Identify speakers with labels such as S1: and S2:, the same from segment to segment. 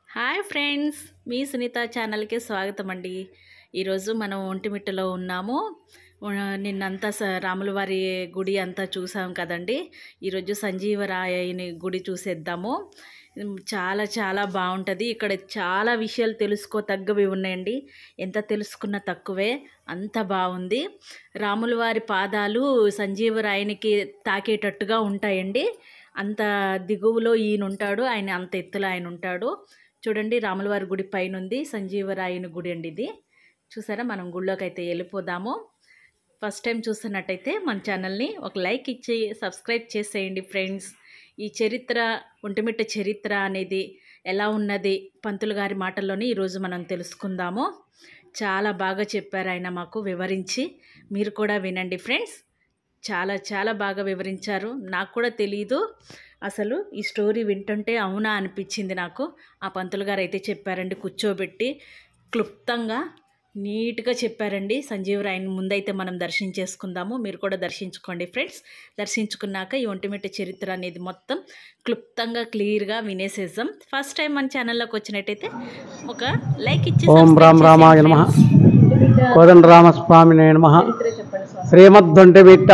S1: Hi friends మీ సునీత ఛానల్కి స్వాగతం అండి ఈరోజు మనం ఒంటిమిట్టలో ఉన్నాము ఉ- నిన్నంతా స రాముల వారి గుడి అంతా చూసాం కదండి ఈరోజు సంజీవరాయని గుడి చూసేద్దాము ఉమ్, చాలా చాలా బాగుంటుంది ఇక్కడ చాలా విషయాలు తెలుసుకోతగ్గవి ఉన్నాయండి ఎంత తెలుసుకున్నా తక్కువే అంత బాగుంది రాముల వారి పాదాలు సంజీవరాయనికి తాకేటట్టుగా ఉంటాయండి అంత దిగువలో ఈయన ఉంటాడు ఆయన అంత ఎత్తులో ఆయన ఉంటాడు చూడండి రాములవారి గుడి పైన ఉంది సంజీవరాయుని గుడి అండి ఇది చూసారా మనం గుళ్ళోకి అయితే వెళ్ళిపోదాము ఫస్ట్ టైం చూస్తున్నట్టయితే మన ఛానల్ని ఒక లైక్ ఇచ్చి సబ్స్క్రైబ్ చేసేయండి ఫ్రెండ్స్ ఈ చరిత్ర ఒంటిమిట్ట చరిత్ర అనేది ఎలా ఉన్నది పంతులు గారి మాటల్లోనే ఈరోజు మనం తెలుసుకుందాము చాలా బాగా చెప్పారు ఆయన మాకు వివరించి మీరు కూడా వినండి ఫ్రెండ్స్ చాలా చాలా బాగా వివరించారు నాకు కూడా తెలియదు అసలు ఈ స్టోరీ వింటుంటే అవునా అనిపించింది నాకు ఆ పంతులు గారు అయితే చెప్పారండి కూర్చోబెట్టి క్లుప్తంగా నీట్గా చెప్పారండి సంజీవరాయని ముందైతే మనం దర్శించేసుకుందాము మీరు కూడా దర్శించుకోండి ఫ్రెండ్స్ దర్శించుకున్నాక ఈ ఒంటిమిట్ట చరిత్ర అనేది మొత్తం క్లుప్తంగా క్లియర్గా వినేసేద్దాం ఫస్ట్ టైం మన ఛానల్లోకి వచ్చినట్టయితే ఒక లైక్ ఇచ్చి
S2: ఓం
S1: subscribe
S2: రామ్ రామాయ
S1: చేసేయండి
S2: నమ
S1: friends.
S2: కోదండరామస్వామినే నమ
S1: చరిత్ర చెప్పండి స్వామి
S2: శ్రీమద్దొంటిమిట్ట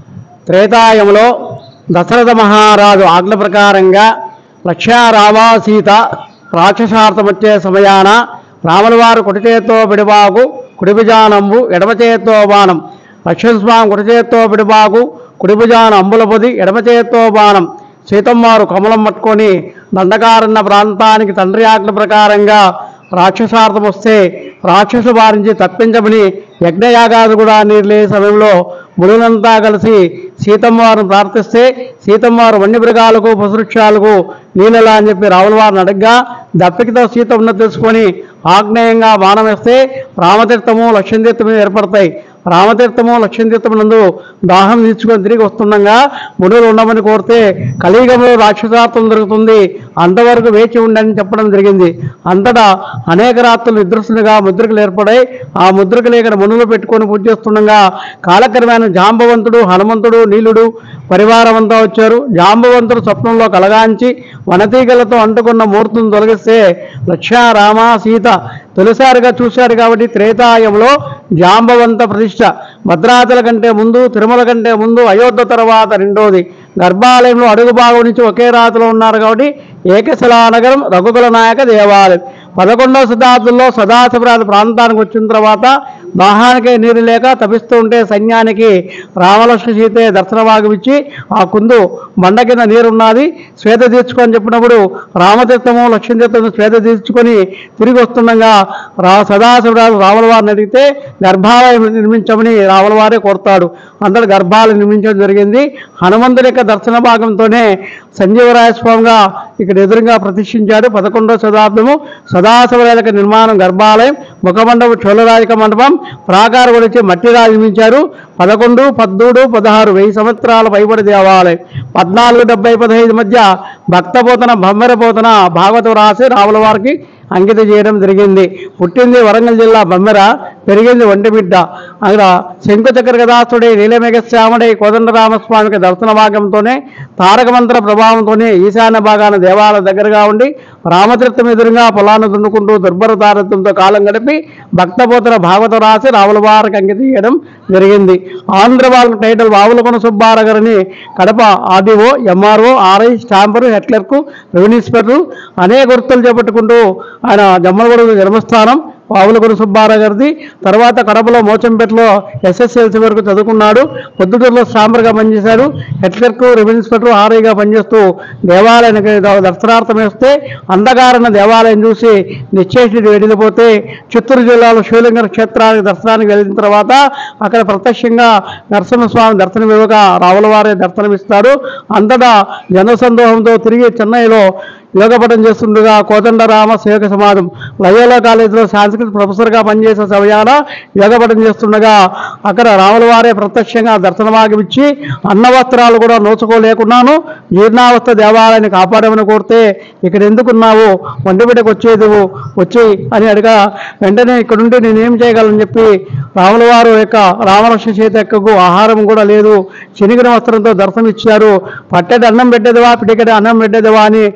S2: త్రేతాయంలో దశరథ మహారాజు ఆజ్ఞ ప్రకారంగా లక్ష్యారామ సీత రాక్షసార్థమొచ్చే సమయాన రాములవారు కుడి చేత్తో బిడిబాగు కుడిభుజానంబు ఎడమ చేత్తో బాణం లక్ష్మణస్వామి కుడి చేత్తో బిడిబాగు కుడిభుజాన అంబుల పొది ఎడమ చేత్తో బాణం సీతమ్మారు కమలం పట్టుకొని దండకారన్న ప్రాంతానికి తండ్రి ఆజ్ఞ ప్రకారంగా రాక్షసార్థం వస్తే రాక్షసు బారించి తప్పించమని యజ్ఞయాగాది కూడా నీరులే సమయంలో మునులంతా కలిసి సీతమ్మవారిని ప్రార్థిస్తే సీతమ్మవారు వన్యమృగాలకు పశువృక్షాలకు నీళ్ళలా అని చెప్పి రావుల వారిని అడగ్గా దప్పికతో సీత ఉన్న తెలుసుకొని ఆగ్నేయంగా బాణం వేస్తే రామతీర్థము లక్ష్మీతీర్థము ఏర్పడతాయి రామతీర్థము లక్ష్మీతీర్థము నందు దాహం తీర్చుకొని తిరిగి వస్తుండగా మునులు ఉండమని కోరితే కలియుగంలో రాక్షసార్థం దొరుకుతుంది అంతవరకు వేచి ఉండని చెప్పడం జరిగింది అంతటా అనేక రాత్రులు నిద్రస్తులుగా ముద్రికలు ఏర్పడాయి ఆ ముద్రికలు ఇక్కడ మునులు పెట్టుకొని పూజ చేస్తుండగా కాలక్రమేణ జాంబవంతుడు హనుమంతుడు నీలుడు పరివారం అంతా వచ్చారు జాంబవంతుడు స్వప్నంలో కలగాంచి వనతీగలతో అంటుకున్న మూర్తిని తొలగిస్తే లక్ష్య రామ సీత తొలిసారిగా చూశారు కాబట్టి త్రేతాయంలో జాంబవంత ప్రతిష్ట భద్రాచల కంటే ముందు తిరుమల కంటే ముందు అయోధ్య తర్వాత రెండోది గర్భాలయంలో అడుగు భాగం నుంచి ఒకే రాతిలో ఉన్నారు కాబట్టి ఏకశిలానగరం రఘుకుల నాయక దేవాలయం పదకొండవ శతాబ్దంలో సదాశివరాజు ప్రాంతానికి వచ్చిన తర్వాత దాహానికే నీరు లేక తపిస్తూ ఉంటే సైన్యానికి రామలక్ష్మి సీతే దర్శనభాగం ఇచ్చి ఆ కుందు బండ కింద నీరున్నది శ్వేత తీర్చుకొని చెప్పినప్పుడు రామతీర్థము లక్ష్మీతీర్థము శ్వేత తీర్చుకొని తిరిగి వస్తుండగా రా సదాశివరాజు రాముల వారిని అడిగితే గర్భాలయం నిర్మించమని రాముల వారే కోరుతాడు అందరు గర్భాలయం నిర్మించడం జరిగింది హనుమంతుడి యొక్క దర్శన భాగంతోనే సంజీవరాయ స్వామిగా ఇక్కడ ఎదురుగా ప్రతిష్ఠించాడు పదకొండవ శతాబ్దము సదాశివరాజక నిర్మాణం గర్భాలయం ముఖమండపం చోళరాజక మండపం ప్రాకార గురించి మట్టి రాజు నిర్మించారు పదకొండు పద్మూడు పదహారు వెయ్యి సంవత్సరాల పైబడి దేవాలయం పద్నాలుగు డెబ్బై పదహైదు మధ్య భక్తపోతన బమ్మెరపోతన భాగవతం రాసి రాముల వారికి అంకితం చేయడం జరిగింది పుట్టింది వరంగల్ జిల్లా బమ్మెర పెరిగింది ఒంటిమిట్ట అక్కడ శంకుచక్ర గదాసుడై నీలమేఘశ్యాముడై కోదండరామస్వామికి దర్శన భాగంతోనే తారకమంత్ర ప్రభావంతోనే ఈశాన్య భాగాన దేవాలయ దగ్గరగా ఉండి రామతీర్థం ఎదురుగా పొలాన్ని దున్నుకుంటూ దుర్భర తారత్వంతో కాలం గడిపి భక్తపోతన భాగవతం రాసి రావుల వారికి అంకితం చేయడం జరిగింది ఆంధ్ర వాళ్ళ టైటిల్ వావులకొన సుబ్బారావు గారిని Kadapa RDO MRO RI stamper హెట్లర్కు రెవెన్యూ ఇన్స్పెక్టర్ అనేక వృత్తులు చేపట్టుకుంటూ ఆయన జమ్మలగూడ జన్మస్థానం పావులగురు సుబ్బారావు గారిది తర్వాత కడపలో మోచంపేటలో ఎస్ఎస్ఎల్సీ వరకు చదువుకున్నాడు పొద్దుటూరులో స్టాంపర్గా పనిచేశాడు హెడ్క్లర్క్ రెవెన్యూ ఇన్స్పెక్టర్ ఆర్ఐగా పనిచేస్తూ దేవాలయానికి ద- దర్శనార్థం వేస్తే అంధకారణ దేవాలయం చూసి నిశ్చేషుడు వెళ్ళిపోతే చిత్తూరు జిల్లాలో శివలింగ క్షేత్రానికి దర్శనానికి వెళ్ళిన తర్వాత అక్కడ ప్రత్యక్షంగా నరసింహస్వామి దర్శనం ఇవ్వక రావులవారే దర్శనమిస్తాడు అంతటా జనసందోహంతో తిరిగి చెన్నైలో యోగపటం చేస్తుండగా కోదండరామ సేవక సమాజం లయోలా కాలేజీలో సాంస్కృతిక ప్రొఫెసర్గా పనిచేసే సమయాన యోగపటం చేస్తుండగా అక్కడ రాముల వారే ప్రత్యక్షంగా దర్శన భాగం ఇచ్చి అన్నవస్త్రాలు కూడా నోచుకోలేకున్నాను జీర్ణావస్థ దేవాలయాన్ని కాపాడమని కోరితే ఇక్కడ ఎందుకున్నావు వండిబిడ్డకు వచ్చేది వచ్చి అని అడిగా వెంటనే ఇక్కడ నుండి నేనేం చేయగలను చెప్పి రాముల వారు యొక్క రామలక్ష్మి చేత ఎక్కకు ఆహారం కూడా లేదు చినిగిన వస్త్రంతో దర్శనం ఇచ్చారు పట్టెడు అన్నం పెట్టేదివా పిటికెడు అన్నం పెట్టేదివా అని రాముల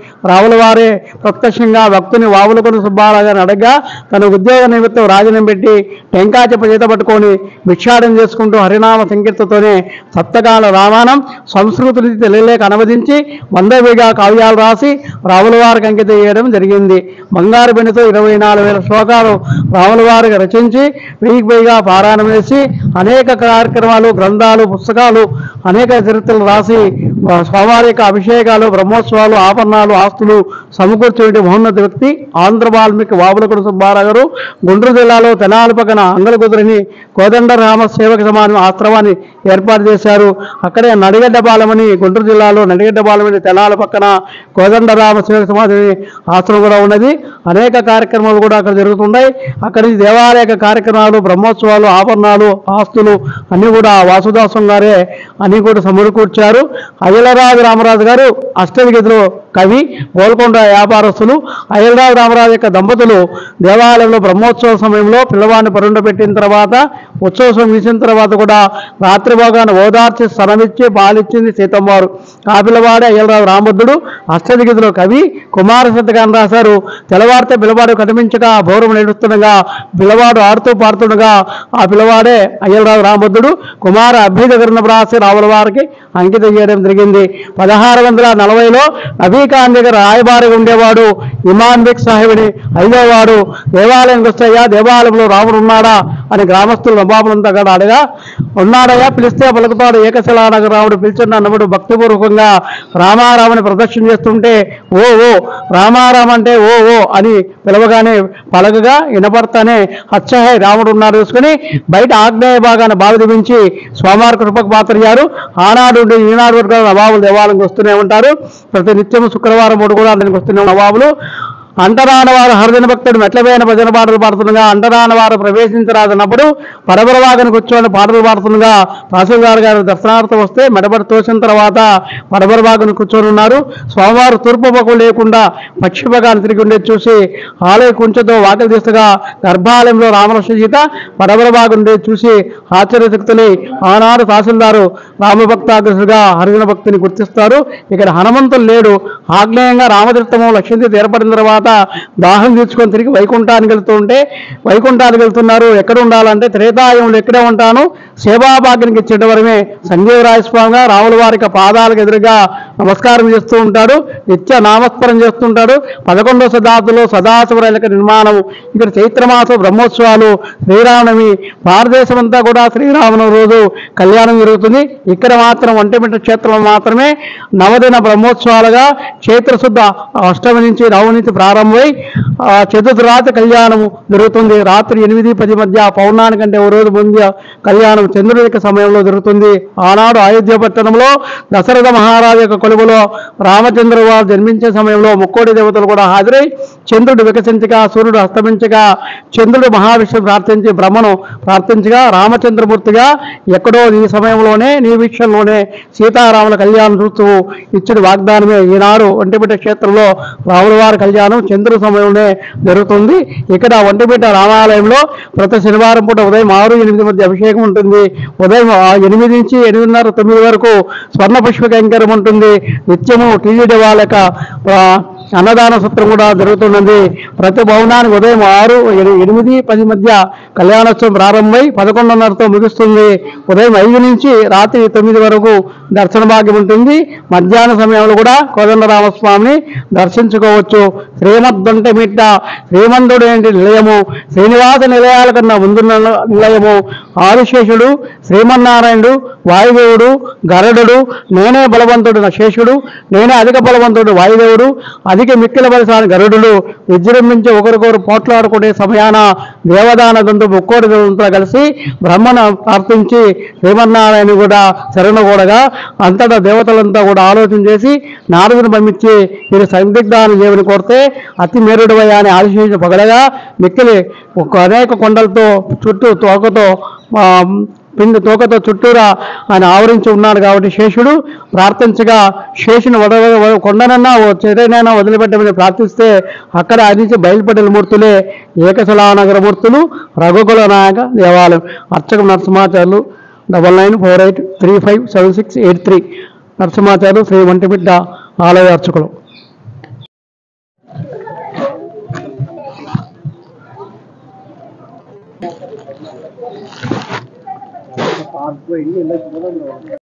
S2: రావుల వారే ప్రత్యక్షంగా భక్తుని వావులకొని సుబ్బారావు గారిని అడగగా తన ఉద్యోగ నిమిత్తం రాజనం పెట్టి టెంకాయ చెప్ప చేత పట్టుకొని భిక్షాటం చేసుకుంటూ హరినామ సంకీర్తతోనే సప్తకాల రామాయణం సంస్కృతులు తెలియలేక అనువదించి వంద వేగా కావ్యాలు రాసి రాముల వారికి అంకితం చేయడం జరిగింది బంగారు బెండితో ఇరవై నాలుగు వేల శ్లోకాలు రాముల వారికి రచించి వెయ్యికి పైగా పారాయణం వేసి అనేక కార్యక్రమాలు గ్రంథాలు పుస్తకాలు అనేక చరిత్రలు రాసి ఆ, స్వామివారి యొక్క అభిషేకాలు బ్రహ్మోత్సవాలు ఆభరణాలు ఆస్తులు సమకూర్చేటి మహోన్నత వ్యక్తి ఆంధ్ర వాల్మీకి వాబులకుడు సుబ్బారావు గారు గుంటూరు జిల్లాలో తెనాలి పక్కన అంగలకుదురిని కోదండరామ సేవక సమానం ఆశ్రమాన్ని ఏర్పాటు చేశారు అక్కడే నడిగడ్డపాలెమని గుంటూరు జిల్లాలో నడిగడ్డపాలెమని తెనాలి పక్కన కోదండరామ సేవక సమాధి ఆశ్రమం కూడా ఉన్నది అనేక కార్యక్రమాలు కూడా అక్కడ జరుగుతున్నాయి అక్కడి నుంచి దేవాలయ కార్యక్రమాలు బ్రహ్మోత్సవాలు ఆభరణాలు ఆస్తులు అన్నీ కూడా వాసుదాసం గారే అన్నీ కూడా సమకూర్చారు అయ్యలరాజు రామరాజు గారు అష్టవిగతిలో కవి గోల్కొండ వ్యాపారస్తులు అయ్యలరాజు రామరాజు యొక్క దంపతులు దేవాలయంలో బ్రహ్మోత్సవ సమయంలో పిల్లవాడిని పరుండ పెట్టిన తర్వాత ఉత్సవం ముగిసిన తర్వాత కూడా రాత్రి భాగాన్ని ఓదార్చి స్థలమిచ్చి పాలిచ్చింది సీతమ్మవారు ఆ పిల్లవాడే అయ్యలరాజు రామబుద్ధుడు అష్టదిగతిలో కవి కుమార శతకాన్ని రాశారు తెల్లవారితే పిల్లవాడు కనిపించక భౌరం నడుస్తుండగా పిల్లవాడు ఆడుతూ పాడుతుండగా ఆ పిల్లవాడే అయ్యలరాజు రామబుద్ధుడు కుమార అభ్యుదకరణ రాసి రావుల వారికి అంకితం చేయడం జరిగింది పదహారు వందల నలభైలో నబీఖాన్ దగ్గర రాయబారిగా ఉండేవాడు ఇమాన్ బేగ్ సాహెబ్ని ఐదోవాడు దేవాలయానికి వస్తాయా దేవాలయంలో రాముడు ఉన్నాడా అని గ్రామస్తులు నవాబులంతా కూడా అడగా ఉన్నాడయ్యా పిలిస్తే పలుకుతాడు ఏకశిలానగర రాముడు పిలిచిన అన్నప్పుడు భక్తిపూర్వకంగా రామారామని ప్రదక్షిణ చేస్తుంటే ఓ ఓ రామారామ అంటే ఓ ఓ అని పిలవగానే పలకగా వినపడతానే అచ్చహే రాముడు ఉన్నారు చూసుకుని బయట ఆగ్నేయ భాగాన్ని బావి దించి స్వామివారి కృపకు పాత్రయ్యారు ఆనాడు నుండి ఈనాడు వరకు నవాబులు దేవాలయంకి వస్తూనే ఉంటారు ప్రతి నిత్యం శుక్రవారం మూడు కూడా అందరికి వస్తూనే నవాబులు అంటరాని వారు హరిజన భక్తుడు మెట్లపైన భజన పాటలు పాడుతుండగా అంటరాని వారు ప్రవేశించరాదన్నప్పుడు పరబరవాగని కూర్చొని పాటలు పాడుతుండగా తహసీల్దార్ గారు దర్శనార్థం వస్తే మెడబడి తోసిన తర్వాత పరబరవాగని కూర్చొని ఉన్నారు స్వామివారు తూర్పు పక్కకు లేకుండా పశ్చిమ భాగాన్ని తిరిగి ఉండేది చూసి ఆలయ కుంచెతో వాకిలి తీస్తగా గర్భాలయంలో రామలక్ష్మ సీత పరబరవాగు ఉండేది చూసి ఆశ్చర్యశక్తులై ఆనాడు తహసీల్దారు రామభక్తాగ్రసుగా హరిజన భక్తిని గుర్తిస్తారు ఇక్కడ హనుమంతులు లేడు ఆగ్నేయంగా రామతీర్థము లక్ష్మీతీర్థం ఏర్పడిన తర్వాత దాహం తీర్చుకొని తిరిగి వైకుంఠానికి వెళ్తూ ఉంటే వైకుంఠానికి వెళ్తున్నారు ఎక్కడ ఉండాలంటే త్రేతాయంలో ఎక్కడే ఉంటాను సేవాభాగ్యానికి ఇచ్చేట వరమే సంజీవరాయ స్వామిగా రాముల వారికి పాదాలకు ఎదురుగా నమస్కారం చేస్తూ ఉంటాడు నిత్య నామస్మరం చేస్తుంటాడు పదకొండవ శతాబ్దంలో సదాశివరాయలక నిర్మాణం ఇక్కడ చైత్రమాస బ్రహ్మోత్సవాలు శ్రీరామనవమి భారతదేశం అంతా కూడా శ్రీరామనవమి రోజు కళ్యాణం జరుగుతుంది ఇక్కడ మాత్రం ఒంటిమిట్ట క్షేత్రంలో మాత్రమే నవదిన బ్రహ్మోత్సవాలుగా చైత్రశుద్ధ అష్టమి నుంచి నవమి నుంచి ప్రారంభమై ఆ చతుర్థ రాత్రి కళ్యాణం జరుగుతుంది రాత్రి ఎనిమిది పది మధ్య పౌర్ణాని కంటే ఓ రోజు ముందు కళ్యాణం చంద్రుడి యొక్క సమయంలో జరుగుతుంది ఆనాడు అయోధ్య పట్టణంలో దశరథ మహారాజు యొక్క కొలువులో రామచంద్ర వారు జన్మించే సమయంలో ముక్కోడి దేవతలు కూడా హాజరై చంద్రుడు వికసించగా సూర్యుడు అస్తమించగా చంద్రుడు మహావిష్ణు ప్రార్థించి బ్రహ్మను ప్రార్థించగా రామచంద్రమూర్తిగా ఎక్కడో నీ సమయంలోనే నీ వీక్షణలోనే సీతారాముల కళ్యాణం చూస్తూ ఇచ్చిన వాగ్దానమే ఈనాడు ఒంటిమిట్ట క్షేత్రంలో రాముల వారి కళ్యాణం చంద్రుడి సమయంలోనే జరుగుతుంది ఇక్కడ ఒంటిమిట్ట రామాలయంలో ప్రతి శనివారం పూట ఉదయం ఆరు ఎనిమిది మధ్య అభిషేకం ఉంటుంది ఉదయం ఆ ఎనిమిది నుంచి ఎనిమిదిన్నర తొమ్మిది వరకు స్వర్ణ పుష్ప కైంకర్యం ఉంటుంది నిత్యము టీజీడీ వాళ్ళ యొక్క ఆ, అన్నదాన సత్రం కూడా జరుగుతున్నది ప్రతి భవనానికి ఉదయం ఆరు ఎని- ఎనిమిది పది మధ్య కళ్యాణోత్సవం ప్రారంభమై పదకొండున్నరతో ముగుస్తుంది ఉదయం ఐదు నుంచి రాత్రి తొమ్మిది వరకు దర్శన భాగ్యం ఉంటుంది మధ్యాహ్న సమయంలో కూడా కోదండరామస్వామిని దర్శించుకోవచ్చు శ్రీమద్దంటే మిట్ట శ్రీమంతుడు ఏంటి నిలయము శ్రీనివాస నిలయాల కన్నా ముందున్న నిలయము ఆదిశేషుడు శ్రీమన్నారాయణుడు వాయుదేవుడు గరుడు నేనే బలవంతుడు నా శేషుడు నేనే అధిక బలవంతుడు వాయుదేవుడు అధిక మిక్కిల బలసాని గరుడు విజృంభించి ఒకరికొకరు పోట్లాడుకునే సమయాన దేవదాన దంతు ముక్కోటి దంతులతో కలిసి బ్రహ్మను ప్రార్థించి శ్రీమన్నారాయణ కూడా శరణ కూడగా అంతటా దేవతలంతా కూడా ఆలోచన చేసి నారదుని పంపించి మీరు సందిగ్ధాన్ని దేవుని కోరితే అతి మేరుడువయ్యా అని ఆదిశేషు పగలగా మిక్కిలి ఒక అనేక కొండలతో చుట్టూ తోకతో ఆ, పిండి తోకతో చుట్టూరా ఆయన ఆవరించి ఉన్నాడు కాబట్టి శేషుడు ప్రార్థించగా శేషుని వద వద- కొండనన్నా ఓ చెరైనైనా వదిలిపెట్టమని ప్రార్థిస్తే అక్కడ ఆయన నుంచి బయలుపడిన మూర్తులే ఏకశిలానగర మూర్తులు రఘుకుల నాయక దేవాలయం అర్చక Narasimhacharyulu double nine four eight three five seven six eight three Narasimhacharyulu Shri Vontimitta ఆలయ అర్చకులు పార్క్ పోయి